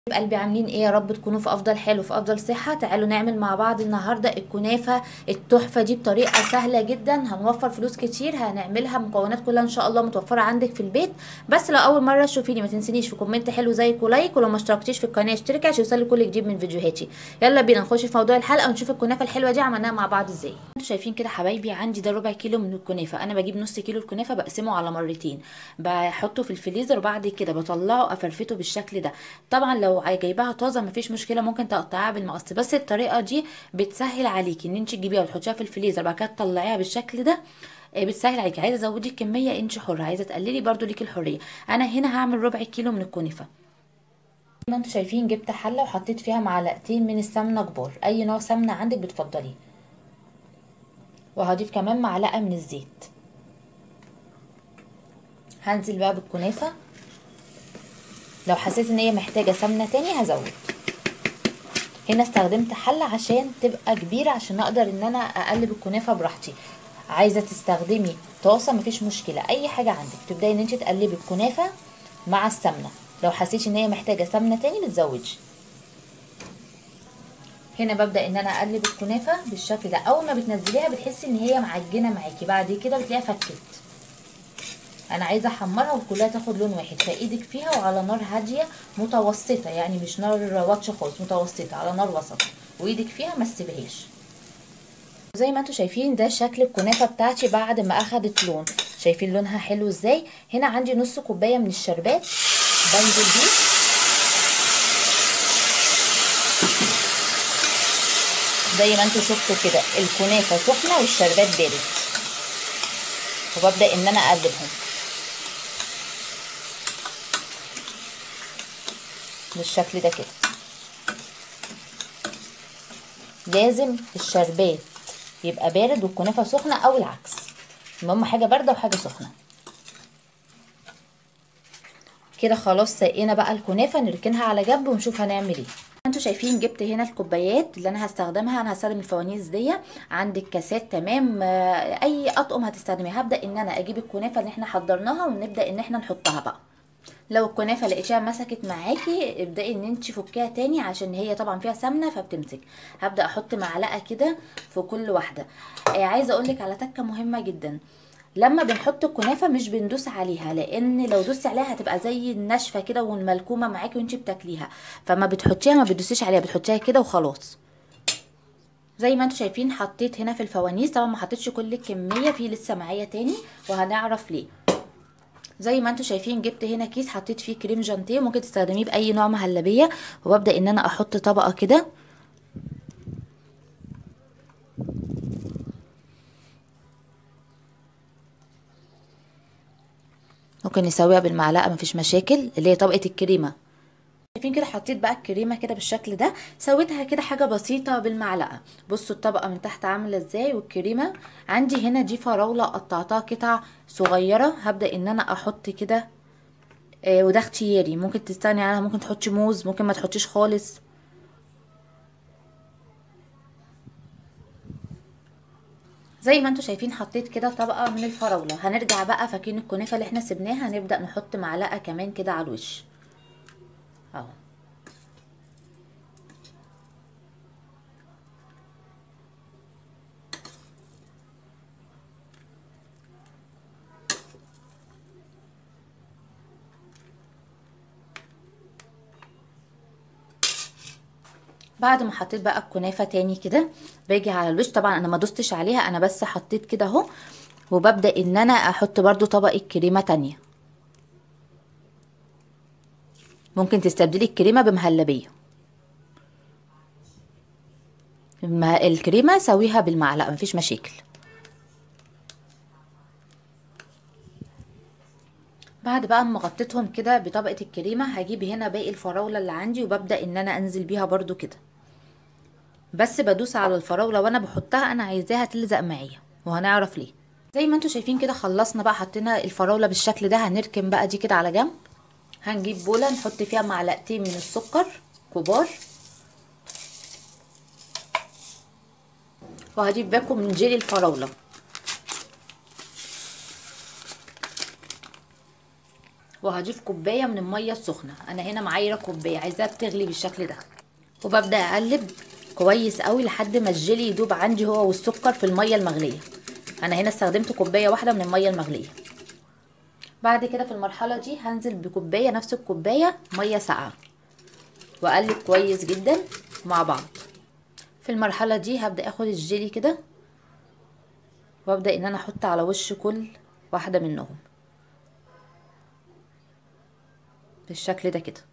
قلبي عاملين ايه يا رب تكونوا في افضل حال وفي افضل صحه تعالوا نعمل مع بعض النهارده الكنافه التحفه دي بطريقه سهله جدا هنوفر فلوس كتير هنعملها مكونات كلها ان شاء الله متوفره عندك في البيت بس لو اول مره تشوفيني ما تنسينيش في كومنت حلو زيك ولايك ولو ما اشتركتيش في القناه اشتركي عشان يوصلك كل جديد من فيديوهاتي يلا بينا نخش في موضوع الحلقه ونشوف الكنافه الحلوه دي عملناها مع بعض ازاي انتوا شايفين كده حبايبي عندي ده ربع كيلو من الكنافه انا بجيب نص كيلو الكنافه بقسمه على مرتين بحطه في الفريزر وبعد كده بطلعه افرفته بالشكل ده طبعا لو جايباها طازه مفيش مشكله ممكن تقطعيها بالمقص بس الطريقه دي بتسهل عليكي ان انت تجيبيها وتحطيها في الفريزر بعد كده تطلعيها بالشكل ده بتسهل عليكي عايزه تزودي الكميه انت حره عايزه تقللي برضو ليكي الحريه انا هنا هعمل ربع كيلو من الكنافه زي ما انتوا شايفين جبت حله وحطيت فيها معلقتين من السمنه كبار اي نوع سمنه عندك بتفضليه وهضيف كمان معلقه من الزيت هنزل بقى بالكنافه لو حسيت ان هي محتاجه سمنه تاني هزود هنا استخدمت حله عشان تبقى كبيره عشان اقدر ان انا اقلب الكنافه براحتي عايزه تستخدمي طاسه مفيش مشكله اي حاجه عندك تبداي ان انت تقلبي الكنافه مع السمنه لو حسيتي ان هي محتاجه سمنه تاني بتزودي هنا ببدا ان انا اقلب الكنافه بالشكل ده اول ما بتنزليها بتحسي ان هي معجنه معاكي بعد كده بتلاقيها فكت انا عايزه احمرها وكلها تاخد لون واحد فايدك فيها وعلى نار هاديه متوسطه يعني مش نار واتش خالص متوسطه على نار وسط وايدك فيها ما تسيبهاش زي ما انتم شايفين ده شكل الكنافه بتاعتي بعد ما اخدت لون شايفين لونها حلو ازاي هنا عندي نص كوبايه من الشربات بنزل بيه زي ما انتم شفتوا كده الكنافه سخنه والشربات بارد وببدا ان انا اقلبهم بالشكل ده كده لازم الشربات يبقى بارد والكنافه سخنه او العكس المهم حاجه بارده وحاجه سخنه كده خلاص سقينا بقى الكنافه نركنها على جنب ونشوف هنعمل ايه انتوا شايفين جبت هنا الكوبايات اللي انا هستخدمها انا هستخدم الفوانيس دي عندك كاسات تمام اي اطقم هتستخدميها هبدا ان انا اجيب الكنافه اللي احنا حضرناها ونبدا ان احنا نحطها بقى لو الكنافه لقيتيها مسكت معاكي ابداي ان انت فكيها تاني عشان هي طبعا فيها سمنه فبتمسك هبدا احط معلقه كده في كل واحده آه عايزه اقول لك على تكه مهمه جدا لما بنحط الكنافه مش بندوس عليها لان لو دوستي عليها هتبقى زي الناشفه كده والملكومه معاكي وانت بتاكليها فما بتحطيها ما بتدوسيش عليها بتحطيها كده وخلاص زي ما انتم شايفين حطيت هنا في الفوانيس طبعا ما حطيتش كل الكميه في لسه معايا تاني وهنعرف ليه زي ما انتم شايفين جبت هنا كيس حطيت فيه كريم جانتيه ممكن تستخدميه باي نوع مهلبيه وببدا ان انا احط طبقه كده ممكن نسويها بالمعلقه مفيش مشاكل اللي هي طبقه الكريمه شايفين كده حطيت بقى الكريمه كده بالشكل ده سويتها كده حاجه بسيطه بالمعلقه بصوا الطبقه من تحت عامله ازاي والكريمه عندي هنا دي فراوله قطعتها قطع صغيره هبدا ان انا احط كده آه وده اختياري ممكن تستغني عنها ممكن تحطي موز ممكن ما تحطيش خالص زي ما انتم شايفين حطيت كده طبقه من الفراوله هنرجع بقى فاكرين الكنافه اللي احنا سبناها هنبدا نحط معلقه كمان كده على الوش اهو بعد ما حطيت بقى الكنافه تاني كده باجي على الوش طبعا انا ما دوستش عليها انا بس حطيت كده اهو وببدا ان انا احط برضو طبقه كريمه تانية ممكن تستبدلي الكريمه بمهلبيه الكريمه سويها بالمعلقه مفيش مشاكل بعد بقى ما غطيتهم كده بطبقه الكريمه هجيب هنا باقي الفراوله اللي عندي وببدا ان انا انزل بيها برضو كده بس بدوس على الفراوله وانا بحطها انا عايزاها تلزق معايا وهنعرف ليه زي ما انتوا شايفين كده خلصنا بقى حطينا الفراوله بالشكل ده هنركن بقى دي كده على جنب هنجيب بوله نحط فيها معلقتين من السكر كبار وهجيب باكو من جيلي الفراوله وهضيف كوبايه من الميه السخنه انا هنا معايره كوبايه عايزاها بتغلي بالشكل ده وببدا اقلب كويس قوي لحد ما الجيلي يدوب عندي هو والسكر في الميه المغليه انا هنا استخدمت كوبايه واحده من الميه المغليه بعد كده في المرحله دي هنزل بكوبايه نفس الكوبايه ميه ساقعه واقلب كويس جدا مع بعض في المرحله دي هبدا اخد الجيلي كده وابدا ان انا احط على وش كل واحده منهم بالشكل ده كده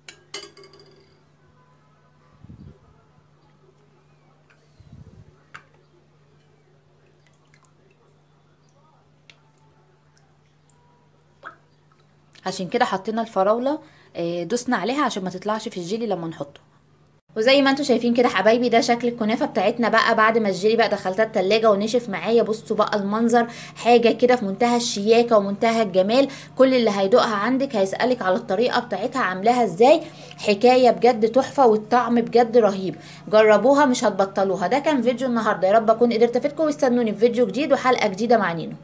عشان كده حطينا الفراوله دوسنا عليها عشان ما تطلعش في الجيلي لما نحطه وزي ما انتم شايفين كده حبايبي ده شكل الكنافه بتاعتنا بقى بعد ما الجيلي بقى دخلتها التلاجة ونشف معايا بصوا بقى المنظر حاجه كده في منتهى الشياكه ومنتهى الجمال كل اللي هيدوقها عندك هيسالك على الطريقه بتاعتها عاملاها ازاي حكايه بجد تحفه والطعم بجد رهيب جربوها مش هتبطلوها ده كان فيديو النهارده يا رب اكون قدرت افيدكم واستنوني في فيديو جديد وحلقه جديده مع نينو